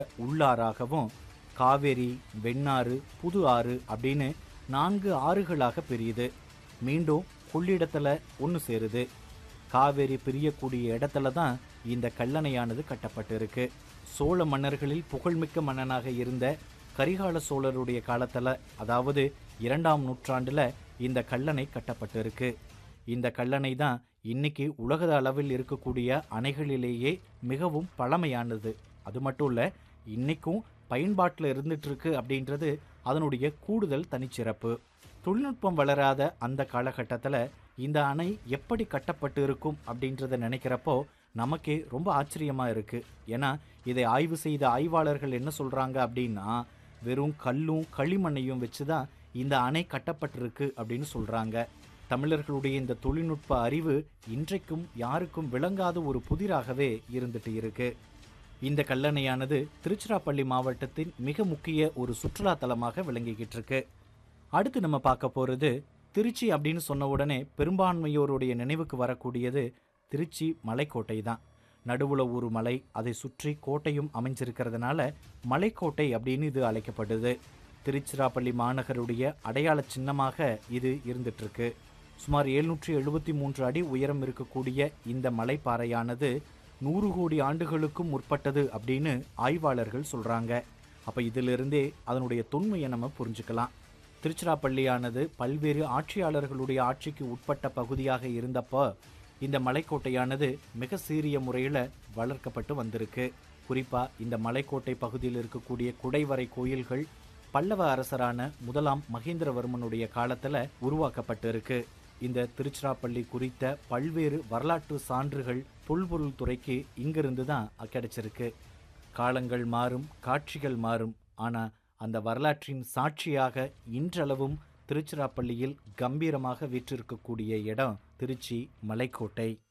உள்ளாறாகவும் காவேரி வெண்ணாறு புது ஆறு அப்படின்னு நான்கு ஆறுகளாக பிரியுது மீண்டும் கொள்ளிடத்துல ஒன்று சேருது காவேரி பிரியக்கூடிய இடத்துல தான் இந்த கல்லணையானது கட்டப்பட்டிருக்கு சோழ மன்னர்களில் புகழ்மிக்க மன்னனாக இருந்த கரிகால சோழருடைய காலத்துல அதாவது இரண்டாம் நூற்றாண்டுல இந்த கல்லணை கட்டப்பட்டிருக்கு இந்த கல்லணை தான் இன்னைக்கு உலக அளவில் இருக்கக்கூடிய அணைகளிலேயே மிகவும் பழமையானது அது மட்டும் இல்ல இன்னைக்கும் பயன்பாட்டில் இருந்துட்டு இருக்கு அப்படின்றது அதனுடைய கூடுதல் தனிச்சிறப்பு தொழில்நுட்பம் வளராத அந்த காலகட்டத்தில் இந்த அணை எப்படி கட்டப்பட்டு இருக்கும் அப்படின்றத நினைக்கிறப்போ நமக்கே ரொம்ப ஆச்சரியமா இருக்கு ஏன்னா இதை ஆய்வு செய்த ஆய்வாளர்கள் என்ன சொல்றாங்க அப்படின்னா வெறும் கல்லும் களிமண்ணையும் வச்சு தான் இந்த அணை கட்டப்பட்டிருக்கு அப்படின்னு சொல்றாங்க தமிழர்களுடைய இந்த தொழில்நுட்ப அறிவு இன்றைக்கும் யாருக்கும் விளங்காத ஒரு புதிராகவே இருந்துட்டு இருக்கு இந்த கல்லணையானது திருச்சிராப்பள்ளி மாவட்டத்தின் மிக முக்கிய ஒரு சுற்றுலா தலமாக விளங்கிக்கிட்டு இருக்கு அடுத்து நம்ம பார்க்க போறது திருச்சி அப்படின்னு சொன்ன உடனே பெரும்பான்மையோருடைய நினைவுக்கு வரக்கூடியது திருச்சி மலைக்கோட்டை தான் நடுவுல ஒரு மலை அதை சுற்றி கோட்டையும் அமைஞ்சிருக்கிறதுனால மலைக்கோட்டை அப்படின்னு இது அழைக்கப்படுது திருச்சிராப்பள்ளி மாநகருடைய அடையாள சின்னமாக இது இருந்துட்டு இருக்கு சுமார் எழுநூற்றி எழுபத்தி மூன்று அடி உயரம் இருக்கக்கூடிய இந்த மலைப்பாறையானது நூறு கோடி ஆண்டுகளுக்கும் முற்பட்டது அப்படின்னு ஆய்வாளர்கள் சொல்றாங்க அப்ப இதிலிருந்தே அதனுடைய தொன்மையை நம்ம புரிஞ்சுக்கலாம் திருச்சிராப்பள்ளியானது பல்வேறு ஆட்சியாளர்களுடைய ஆட்சிக்கு உட்பட்ட பகுதியாக இருந்தப்போ இந்த மலைக்கோட்டையானது மிக சீரிய முறையில் வளர்க்கப்பட்டு வந்திருக்கு குறிப்பா இந்த மலைக்கோட்டை பகுதியில் இருக்கக்கூடிய குடைவரை கோயில்கள் பல்லவ அரசரான முதலாம் மகேந்திரவர்மனுடைய காலத்துல உருவாக்கப்பட்டிருக்கு இந்த திருச்சிராப்பள்ளி குறித்த பல்வேறு வரலாற்று சான்றுகள் தொல்பொருள் துறைக்கு இங்கிருந்து தான் கிடைச்சிருக்கு காலங்கள் மாறும் காட்சிகள் மாறும் ஆனா அந்த வரலாற்றின் சாட்சியாக இன்றளவும் திருச்சிராப்பள்ளியில் கம்பீரமாக வீற்றிருக்கக்கூடிய இடம் திருச்சி மலைக்கோட்டை